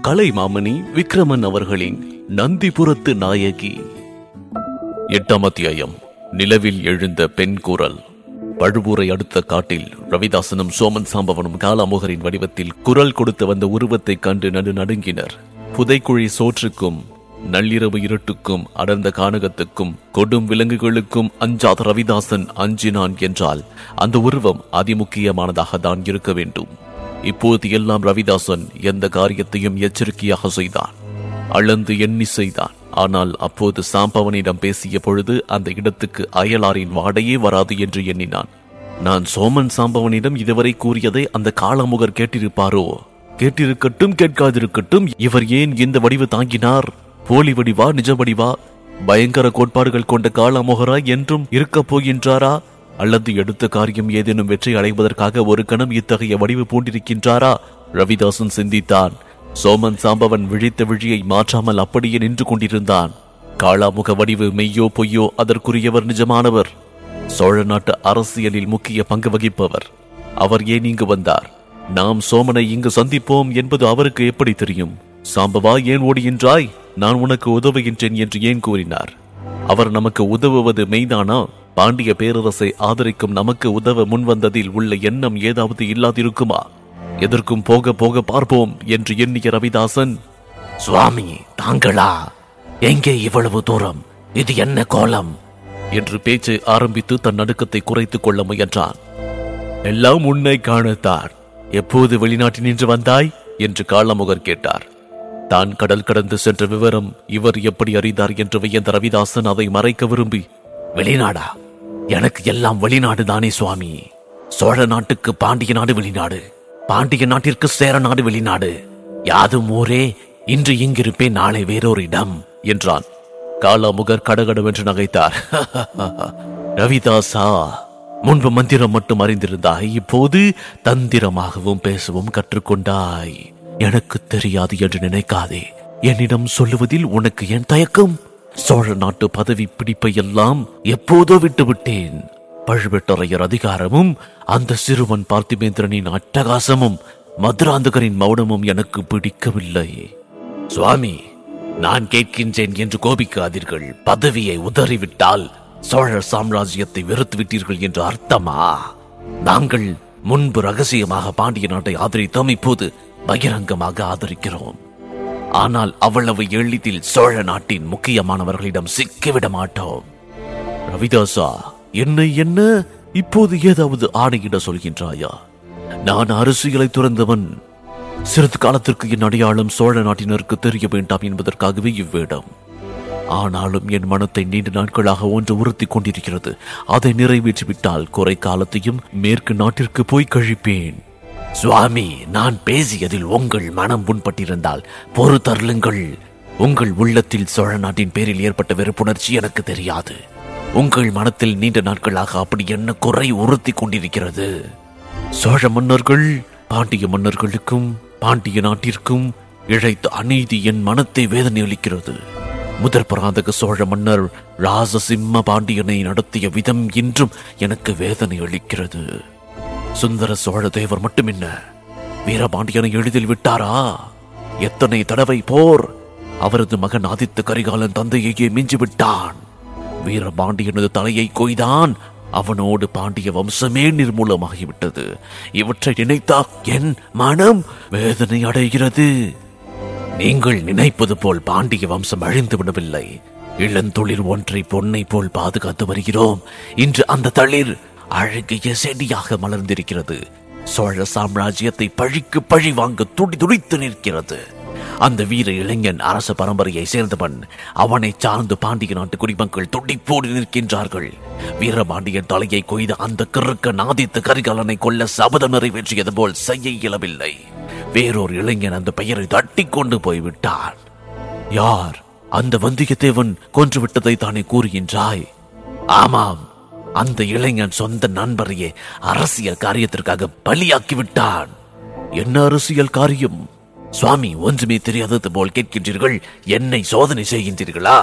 கலைமாமணி விக்ரமன் அவர்களின் நந்திபுரத்து நாயகி எட்டாம் அத்தியாயம் நிலவில் எழுந்த பெண் குரல் பழுவூரை அடுத்த காட்டில் ரவிதாசனும் சோமன் சாம்பவனும் காலாமுகரின் வடிவத்தில் குரல் கொடுத்து வந்த உருவத்தைக் கண்டு நடு நடுங்கினர் புதைக்குழி சோற்றுக்கும் நள்ளிரவு இருட்டுக்கும் அடர்ந்த கானகத்துக்கும் கொடும் விலங்குகளுக்கும் அஞ்சாத ரவிதாசன் அஞ்சினான் என்றால் அந்த உருவம் அதிமுக்கியமானதாக தான் இருக்க வேண்டும் இப்போது எல்லாம் ரவிதாசன் எந்த காரியத்தையும் எச்சரிக்கையாக செய்தான் அளந்து எண்ணி செய்தான் ஆனால் அப்போது சாம்பவனிடம் பேசிய பொழுது அந்த இடத்துக்கு அயலாரின் வாடையே வராது என்று எண்ணினான் நான் சோமன் சாம்பவனிடம் இதுவரை கூறியதை அந்த காளமுகர் கேட்டிருப்பாரோ கேட்டிருக்கட்டும் கேட்காதிருக்கட்டும் இவர் ஏன் இந்த வடிவு தாங்கினார் போலி வடிவா நிஜ வடிவா பயங்கர கோட்பாடுகள் கொண்ட காளமுகரா என்றும் இருக்கப் போகின்றாரா அல்லது எடுத்த காரியம் ஏதேனும் வெற்றி அடைவதற்காக ஒரு கணம் இத்தகைய வடிவு பூண்டிருக்கின்றாரா ரவிதாசன் சிந்தித்தான் சோமன் சாம்பவன் விழித்த விழியை மாற்றாமல் அப்படியே நின்று கொண்டிருந்தான் காளாமுக வடிவு மெய்யோ பொய்யோ அதற்குரியவர் நிஜமானவர் சோழ நாட்டு அரசியலில் முக்கிய பங்கு வகிப்பவர் அவர் ஏன் இங்கு வந்தார் நாம் சோமனை இங்கு சந்திப்போம் என்பது அவருக்கு எப்படி தெரியும் சாம்பவா ஏன் ஓடுகின்றாய் நான் உனக்கு உதவுகின்றேன் என்று ஏன் கூறினார் அவர் நமக்கு உதவுவது மெய்தானா பாண்டிய பேரரசை ஆதரிக்கும் நமக்கு உதவ முன்வந்ததில் உள்ள எண்ணம் ஏதாவது இல்லாதிருக்குமா எதற்கும் போக போக பார்ப்போம் என்று எண்ணிய ரவிதாசன் சுவாமி தாங்களா எங்கே இவ்வளவு தூரம் இது என்ன கோலம் என்று பேச்சை ஆரம்பித்து தன் நடுக்கத்தை குறைத்துக் கொள்ள முயன்றான் எல்லாம் உன்னை காணத்தான் எப்போது வெளிநாட்டினின்று வந்தாய் என்று காளமுகர் கேட்டார் தான் கடல் கடந்து சென்ற விவரம் இவர் எப்படி அறிந்தார் என்று வியந்த ரவிதாசன் அதை மறைக்க விரும்பி வெளிநாடா எனக்கு எல்லாம் வெளிநாடு தானே சுவாமி சோழ நாட்டுக்கு பாண்டிய நாடு வெளிநாடு பாண்டிய நாட்டிற்கு சேர நாடு வெளிநாடு யாதும் ஊரே இன்று இங்கிருப்பேன் நாளை வேறொரு இடம் என்றான் காளாமுகர் கடகடவென்று நகைத்தார் ரவிதாசா முன்பு மந்திரம் மட்டும் அறிந்திருந்தாய் இப்போது தந்திரமாகவும் பேசவும் கற்றுக்கொண்டாய் எனக்கு தெரியாது என்று நினைக்காதே என்னிடம் சொல்லுவதில் உனக்கு ஏன் தயக்கம் சோழ நாட்டு பதவி பிடிப்பை எல்லாம் எப்போதோ விட்டுவிட்டேன் பழுவேட்டரையர் அதிகாரமும் அந்த சிறுவன் பார்த்திபேந்திரனின் அட்டகாசமும் மதுராந்தகரின் மௌனமும் எனக்கு பிடிக்கவில்லை சுவாமி நான் கேட்கின்றேன் என்று கோபிக்காதீர்கள் பதவியை உதறிவிட்டால் சோழ சாம்ராஜ்யத்தை வெறுத்து விட்டீர்கள் என்று அர்த்தமா நாங்கள் முன்பு ரகசியமாக பாண்டிய நாட்டை ஆதரித்தோம் இப்போது பகிரங்கமாக ஆதரிக்கிறோம் ஆனால் அவ்வளவு எளிதில் சோழ நாட்டின் முக்கியமானவர்களிடம் சிக்கிவிட மாட்டோம் ரவிதாசா என்ன என்ன இப்போது ஏதாவது ஆணையிட சொல்கின்றாயா நான் அரசியலை துறந்தவன் சிறிது காலத்திற்கு என் அடையாளம் சோழ நாட்டினருக்கு தெரிய வேண்டாம் என்பதற்காகவே இவ்வேடம் ஆனாலும் என் மனத்தை நீண்ட நாட்களாக ஒன்று உறுத்திக் கொண்டிருக்கிறது அதை நிறைவேற்றிவிட்டால் குறை காலத்தையும் மேற்கு நாட்டிற்கு போய் கழிப்பேன் சுவாமி நான் பேசியதில் உங்கள் மனம் புண்பட்டிருந்தால் பொறுத்தருளுங்கள் உங்கள் உள்ளத்தில் சோழ நாட்டின் பேரில் ஏற்பட்ட வெறுப்புணர்ச்சி எனக்கு தெரியாது உங்கள் மனத்தில் நீண்ட நாட்களாக அப்படி என்ன குறை உறுத்தி கொண்டிருக்கிறது சோழ மன்னர்கள் பாண்டிய மன்னர்களுக்கும் பாண்டிய நாட்டிற்கும் இழைத்த அநீதி என் மனத்தை வேதனை அளிக்கிறது முதற் பராந்தக சோழ மன்னர் ராசசிம்ம பாண்டியனை நடத்திய விதம் இன்றும் எனக்கு வேதனை அளிக்கிறது சுந்தர சோழ தேவர் மட்டுமென்ன வீரபாண்டியனை எளிதில் விட்டாரா எத்தனை தடவை போர் அவரது மகன் ஆதித்த கரிகாலன் தந்தையையே மிஞ்சி விட்டான் வீரபாண்டியனது தலையை கொய்தான் அவனோடு பாண்டிய வம்சமே நிர்மூலமாகிவிட்டது இவற்றை நினைத்தா என் மனம் வேதனை அடைகிறது நீங்கள் நினைப்பது போல் பாண்டிய வம்சம் அழிந்து விடவில்லை இளந்தொழில் ஒன்றை பொன்னை போல் பாதுகாத்து வருகிறோம் இன்று அந்த தளிர் அழகிய செடியாக மலர்ந்திருக்கிறது சோழ சாம்ராஜ்யத்தை பழிக்கு பழி வாங்க துடி துடித்து நிற்கிறது அந்த வீர இளைஞன் அரச பரம்பரையை சேர்ந்தவன் அவனை சார்ந்து பாண்டிய நாட்டு குடிமக்கள் துடிப்போடு நிற்கின்றார்கள் வீரபாண்டியன் தலையை கொய்த அந்த கிறுக்க நாதித்த கரிகாலனை கொல்ல சபதம் நிறைவேற்றியது போல் செய்ய இயலவில்லை வேறொரு இளைஞன் அந்த பெயரை தட்டி கொண்டு போய்விட்டான் யார் அந்த வந்தியத்தேவன் கொன்று விட்டதை தானே கூறுகின்றாய் ஆமாம் அந்த இளைஞன் சொந்த நண்பரையே அரசியல் காரியத்திற்காக பலியாக்கி விட்டான் என்ன அரசியல் காரியம் சுவாமி ஒன்றுமே தெரியாதது போல் கேட்கின்றீர்கள் என்னை சோதனை செய்கின்றீர்களா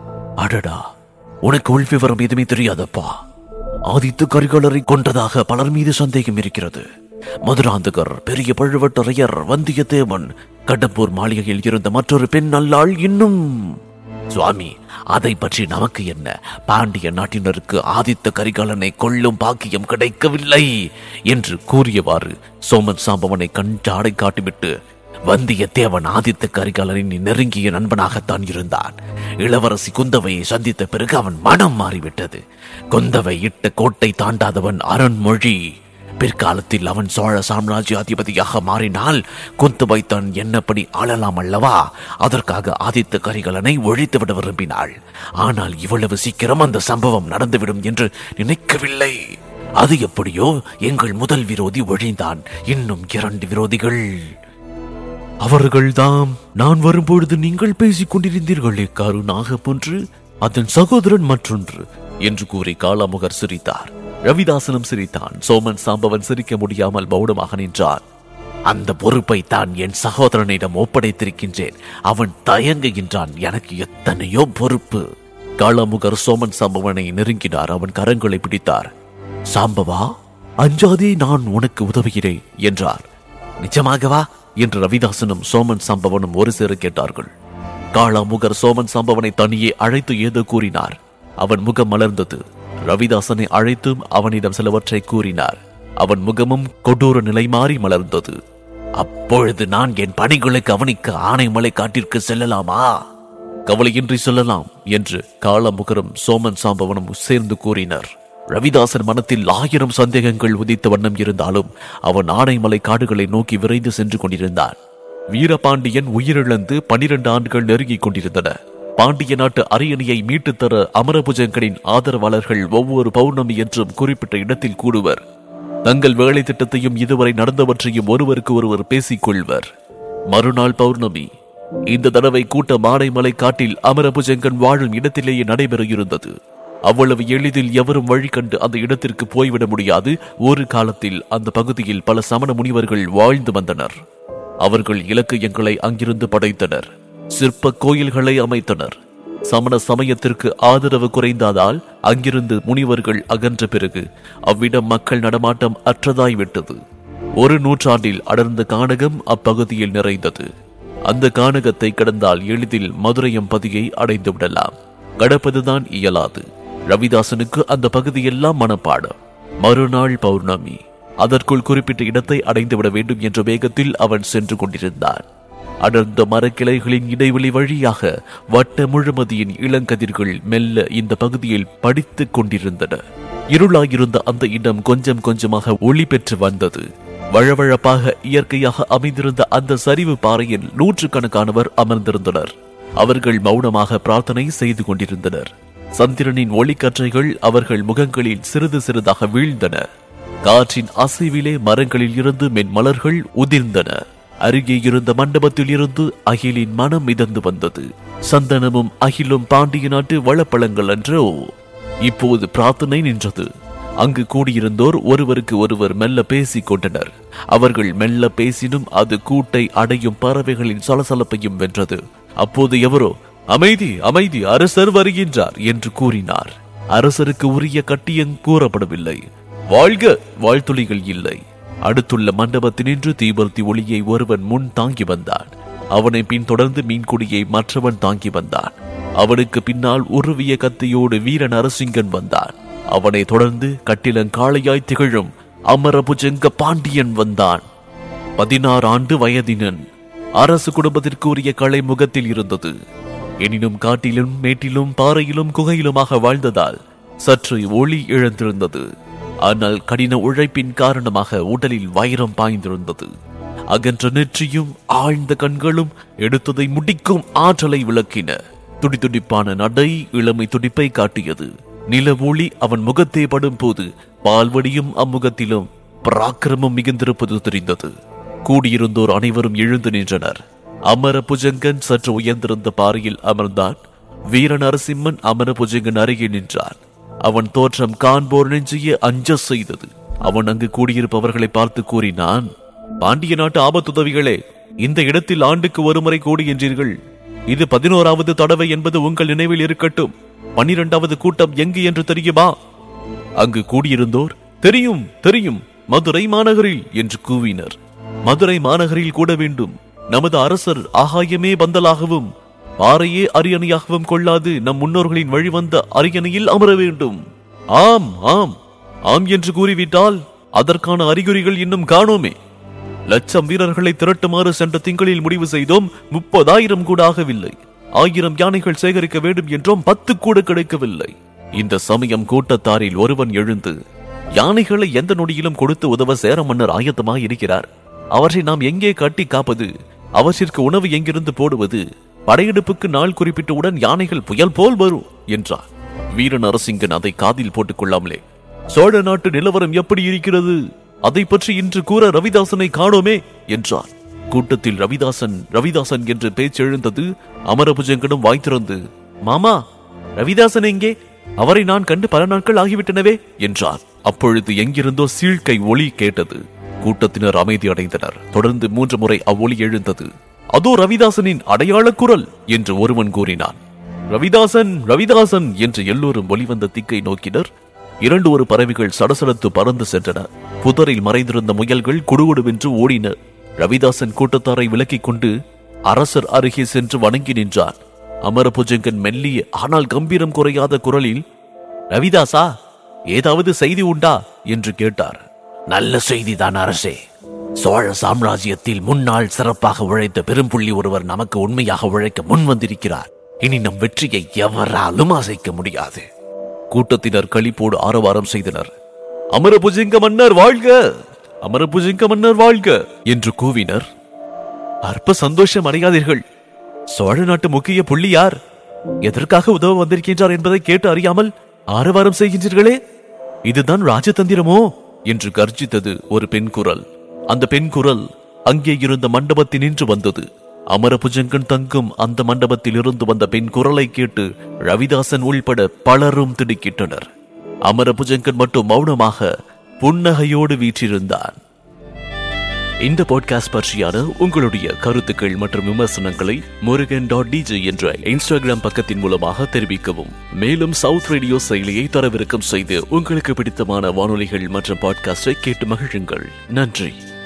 அடடா உனக்கு உள் விவரம் எதுவுமே தெரியாதப்பா ஆதித்த கரிகாலரை கொன்றதாக பலர் மீது சந்தேகம் இருக்கிறது மதுராந்தகர் பெரிய பழுவட்டரையர் வந்தியத்தேவன் கடம்பூர் மாளிகையில் இருந்த மற்றொரு பெண் நல்லாள் இன்னும் சுவாமி அதை பற்றி நமக்கு என்ன பாண்டிய நாட்டினருக்கு ஆதித்த கரிகாலனை கொல்லும் பாக்கியம் கிடைக்கவில்லை என்று கூறியவாறு சோமன் சாம்பவனை கஞ்சாடை காட்டிவிட்டு வந்தியத்தேவன் ஆதித்த கரிகாலனின் நெருங்கிய நண்பனாகத்தான் இருந்தான் இளவரசி குந்தவையை சந்தித்த பிறகு அவன் மனம் மாறிவிட்டது குந்தவை இட்ட கோட்டை தாண்டாதவன் அருண்மொழி பிற்காலத்தில் அவன் சோழ சாம்ராஜ்யாதிபதியாக மாறினால் குந்தவை தான் என்னப்படி ஆளலாம் அல்லவா அதற்காக ஆதித்த கரிகாலனை ஒழித்துவிட விரும்பினாள் ஆனால் இவ்வளவு சீக்கிரம் அந்த சம்பவம் நடந்துவிடும் என்று நினைக்கவில்லை அது எப்படியோ எங்கள் முதல் விரோதி ஒழிந்தான் இன்னும் இரண்டு விரோதிகள் அவர்கள்தாம் நான் வரும்பொழுது நீங்கள் பேசிக் கொண்டிருந்தீர்களே காரு நாகப்பொன்று அதன் சகோதரன் மற்றொன்று என்று கூறி காலாமுகர் சிரித்தார் ரவிதாசனும் சிரித்தான் சோமன் சாம்பவன் சிரிக்க முடியாமல் மௌனமாக நின்றான் அந்த பொறுப்பை தான் என் சகோதரனிடம் ஒப்படைத்திருக்கின்றேன் அவன் தயங்குகின்றான் எனக்கு எத்தனையோ பொறுப்பு காளாமுகர் சோமன் சாம்பவனை நெருங்கினார் அவன் கரங்களை பிடித்தார் சாம்பவா அஞ்சாதே நான் உனக்கு உதவுகிறேன் என்றார் நிஜமாகவா என்று ரவிதாசனும் சோமன் சாம்பவனும் ஒரு சேர கேட்டார்கள் காளாமுகர் சோமன் சாம்பவனை தனியே அழைத்து ஏதோ கூறினார் அவன் முகம் மலர்ந்தது ரவிதாசனை அழைத்தும் அவனிடம் சிலவற்றை கூறினார் அவன் முகமும் கொடூர நிலை மாறி மலர்ந்தது அப்பொழுது நான் என் பணிகளை கவனிக்க ஆனைமலை காட்டிற்கு செல்லலாமா கவலையின்றி சொல்லலாம் என்று காளமுகரும் சோமன் சாம்பவனும் சேர்ந்து கூறினர் ரவிதாசன் மனத்தில் ஆயிரம் சந்தேகங்கள் உதித்த வண்ணம் இருந்தாலும் அவன் ஆனைமலை காடுகளை நோக்கி விரைந்து சென்று கொண்டிருந்தான் வீரபாண்டியன் உயிரிழந்து பனிரெண்டு ஆண்டுகள் நெருங்கிக் கொண்டிருந்தன பாண்டிய நாட்டு அரியணையை மீட்டுத் தர அமரபுஜங்களின் ஆதரவாளர்கள் ஒவ்வொரு பௌர்ணமி என்றும் குறிப்பிட்ட இடத்தில் கூடுவர் தங்கள் வேலை திட்டத்தையும் இதுவரை நடந்தவற்றையும் ஒருவருக்கு ஒருவர் பேசிக் கொள்வர் மறுநாள் பௌர்ணமி இந்த தடவை கூட்டம் ஆனைமலை காட்டில் அமரபுஜங்கன் வாழும் இடத்திலேயே நடைபெற இருந்தது அவ்வளவு எளிதில் எவரும் வழி கண்டு அந்த இடத்திற்கு போய்விட முடியாது ஒரு காலத்தில் அந்த பகுதியில் பல சமண முனிவர்கள் வாழ்ந்து வந்தனர் அவர்கள் இலக்கியங்களை அங்கிருந்து படைத்தனர் சிற்ப கோயில்களை அமைத்தனர் சமண சமயத்திற்கு ஆதரவு குறைந்ததால் அங்கிருந்து முனிவர்கள் அகன்ற பிறகு அவ்விடம் மக்கள் நடமாட்டம் அற்றதாய் விட்டது ஒரு நூற்றாண்டில் அடர்ந்த கானகம் அப்பகுதியில் நிறைந்தது அந்த கானகத்தை கடந்தால் எளிதில் மதுரையம்பதியை அடைந்து விடலாம் கடப்பதுதான் இயலாது ரவிதாசனுக்கு அந்த பகுதியெல்லாம் மனப்பாடம் மறுநாள் பௌர்ணமி அதற்குள் குறிப்பிட்ட இடத்தை அடைந்துவிட வேண்டும் என்ற வேகத்தில் அவன் சென்று கொண்டிருந்தான் அடர்ந்த மரக்கிளைகளின் இடைவெளி வழியாக வட்ட முழுமதியின் இளங்கதிர்கள் மெல்ல இந்த பகுதியில் படித்துக் கொண்டிருந்தன இருளாயிருந்த அந்த இடம் கொஞ்சம் கொஞ்சமாக ஒளி பெற்று வந்தது வழவழப்பாக இயற்கையாக அமைந்திருந்த அந்த சரிவு பாறையில் நூற்றுக்கணக்கானவர் அமர்ந்திருந்தனர் அவர்கள் மௌனமாக பிரார்த்தனை செய்து கொண்டிருந்தனர் சந்திரனின் ஒளிக்கற்றைகள் அவர்கள் முகங்களில் சிறிது சிறிதாக வீழ்ந்தன காற்றின் அசைவிலே மரங்களில் இருந்து மென்மலர்கள் உதிர்ந்தன அருகே இருந்த மண்டபத்தில் இருந்து அகிலின் மனம் மிதந்து வந்தது சந்தனமும் அகிலும் பாண்டிய நாட்டு வளப்பழங்கள் என்றோ இப்போது பிரார்த்தனை நின்றது அங்கு கூடியிருந்தோர் ஒருவருக்கு ஒருவர் மெல்ல பேசிக் கொண்டனர் அவர்கள் மெல்ல பேசினும் அது கூட்டை அடையும் பறவைகளின் சலசலப்பையும் வென்றது அப்போது எவரோ அமைதி அமைதி அரசர் வருகின்றார் என்று கூறினார் அரசருக்கு உரிய கட்டியம் கூறப்படவில்லை வாழ்க வாழ்த்துளிகள் இல்லை அடுத்துள்ள மண்டபத்தினின்று தீபர்த்தி ஒளியை ஒருவன் முன் தாங்கி வந்தான் அவனை பின்தொடர்ந்து மீன்குடியை மற்றவன் தாங்கி வந்தான் அவனுக்கு பின்னால் உருவிய கத்தியோடு வீரன் அரசிங்கன் வந்தான் அவனை தொடர்ந்து கட்டிலங்காளையாய் திகழும் அமரபுஜங்க பாண்டியன் வந்தான் பதினாறு ஆண்டு வயதினன் அரசு குடும்பத்திற்கு உரிய கலை முகத்தில் இருந்தது எனினும் காட்டிலும் மேட்டிலும் பாறையிலும் குகையிலுமாக வாழ்ந்ததால் சற்று ஒளி இழந்திருந்தது ஆனால் கடின உழைப்பின் காரணமாக உடலில் வைரம் பாய்ந்திருந்தது அகன்ற நெற்றியும் ஆழ்ந்த கண்களும் எடுத்ததை முடிக்கும் ஆற்றலை விளக்கின துடிதுடிப்பான நடை இளமை துடிப்பை காட்டியது நில ஒளி அவன் முகத்தே படும் போது பால்வடியும் அம்முகத்திலும் பராக்கிரமம் மிகுந்திருப்பது தெரிந்தது கூடியிருந்தோர் அனைவரும் எழுந்து நின்றனர் அமர புஜங்கன் சற்று உயர்ந்திருந்த பாறையில் அமர்ந்தான் வீர நரசிம்மன் அமர புஜங்கன் அருகே நின்றான் அவன் தோற்றம் காண்போர் நெஞ்சையே அஞ்ச செய்தது அவன் அங்கு கூடியிருப்பவர்களை பார்த்து கூறினான் பாண்டிய நாட்டு ஆபத்துதவிகளே இந்த இடத்தில் ஆண்டுக்கு ஒருமுறை கூடுகின்றீர்கள் இது பதினோராவது தடவை என்பது உங்கள் நினைவில் இருக்கட்டும் பன்னிரண்டாவது கூட்டம் எங்கு என்று தெரியுமா அங்கு கூடியிருந்தோர் தெரியும் தெரியும் மதுரை மாநகரில் என்று கூவினர் மதுரை மாநகரில் கூட வேண்டும் நமது அரசர் ஆகாயமே பந்தலாகவும் பாறையே அரியணையாகவும் கொள்ளாது நம் முன்னோர்களின் வழிவந்த அரியணையில் அமர வேண்டும் ஆம் ஆம் ஆம் என்று கூறிவிட்டால் அதற்கான அறிகுறிகள் இன்னும் காணோமே லட்சம் வீரர்களை திரட்டுமாறு சென்ற திங்களில் முடிவு செய்தோம் முப்பதாயிரம் கூட ஆகவில்லை ஆயிரம் யானைகள் சேகரிக்க வேண்டும் என்றோம் பத்து கூட கிடைக்கவில்லை இந்த சமயம் கூட்டத்தாரில் ஒருவன் எழுந்து யானைகளை எந்த நொடியிலும் கொடுத்து உதவ சேர மன்னர் ஆயத்தமாக இருக்கிறார் அவற்றை நாம் எங்கே கட்டி காப்பது அவற்றிற்கு உணவு எங்கிருந்து போடுவது படையெடுப்புக்கு நாள் குறிப்பிட்டவுடன் யானைகள் புயல் போல் வரும் என்றார் வீரன் அரசிங்கன் அதை காதில் போட்டுக் கொள்ளாமலே சோழ நாட்டு நிலவரம் எப்படி இருக்கிறது அதை பற்றி இன்று கூற ரவிதாசனை காணோமே என்றார் கூட்டத்தில் ரவிதாசன் ரவிதாசன் என்று பேச்செழுந்தது அமரபுஜங்கனும் வாய் திறந்து மாமா ரவிதாசன் எங்கே அவரை நான் கண்டு பல நாட்கள் ஆகிவிட்டனவே என்றார் அப்பொழுது எங்கிருந்தோ சீழ்க்கை ஒளி கேட்டது கூட்டத்தினர் அமைதி அடைந்தனர் தொடர்ந்து மூன்று முறை அவ்வொலி எழுந்தது அதோ ரவிதாசனின் அடையாள குரல் என்று ஒருவன் கூறினான் ரவிதாசன் ரவிதாசன் என்று எல்லோரும் வெளிவந்த திக்கை நோக்கினர் இரண்டு ஒரு பறவைகள் சடசடத்து பறந்து சென்றன புதரில் மறைந்திருந்த முயல்கள் குடுகுடுவென்று ஓடின ரவிதாசன் கூட்டத்தாரை விலக்கிக் கொண்டு அரசர் அருகே சென்று வணங்கி நின்றான் அமரபுஜங்கன் மெல்லிய ஆனால் கம்பீரம் குறையாத குரலில் ரவிதாசா ஏதாவது செய்தி உண்டா என்று கேட்டார் நல்ல செய்திதான் அரசே சோழ சாம்ராஜ்யத்தில் முன்னாள் சிறப்பாக உழைத்த பெரும்புள்ளி ஒருவர் நமக்கு உண்மையாக உழைக்க முன் வந்திருக்கிறார் இனி நம் வெற்றியை எவராலும் அசைக்க முடியாது கூட்டத்தினர் களிப்போடு ஆரவாரம் செய்தனர் அமரபுஜங்க மன்னர் வாழ்க அமரபுஜங்க மன்னர் வாழ்க என்று கூவினர் அற்ப சந்தோஷம் அடையாதீர்கள் சோழ நாட்டு முக்கிய புள்ளி யார் எதற்காக உதவ வந்திருக்கின்றார் என்பதை கேட்டு அறியாமல் ஆரவாரம் செய்கின்றீர்களே இதுதான் ராஜதந்திரமோ என்று கர்ஜித்தது ஒரு பெண் குரல் அந்த பெண் குரல் அங்கே இருந்த மண்டபத்தினின்று வந்தது அமரபுஜங்கன் தங்கும் அந்த மண்டபத்தில் இருந்து வந்த பெண் குரலை கேட்டு ரவிதாசன் உள்பட பலரும் திடுக்கிட்டனர் அமரபுஜங்கன் மட்டும் மௌனமாக புன்னகையோடு வீற்றிருந்தான் இந்த பாட்காஸ்ட் பற்றியான உங்களுடைய கருத்துக்கள் மற்றும் விமர்சனங்களை முருகன் டாட் டிஜே என்ற இன்ஸ்டாகிராம் பக்கத்தின் மூலமாக தெரிவிக்கவும் மேலும் சவுத் ரேடியோ செயலியை தரவிறக்கம் செய்து உங்களுக்கு பிடித்தமான வானொலிகள் மற்றும் பாட்காஸ்டை கேட்டு மகிழுங்கள் நன்றி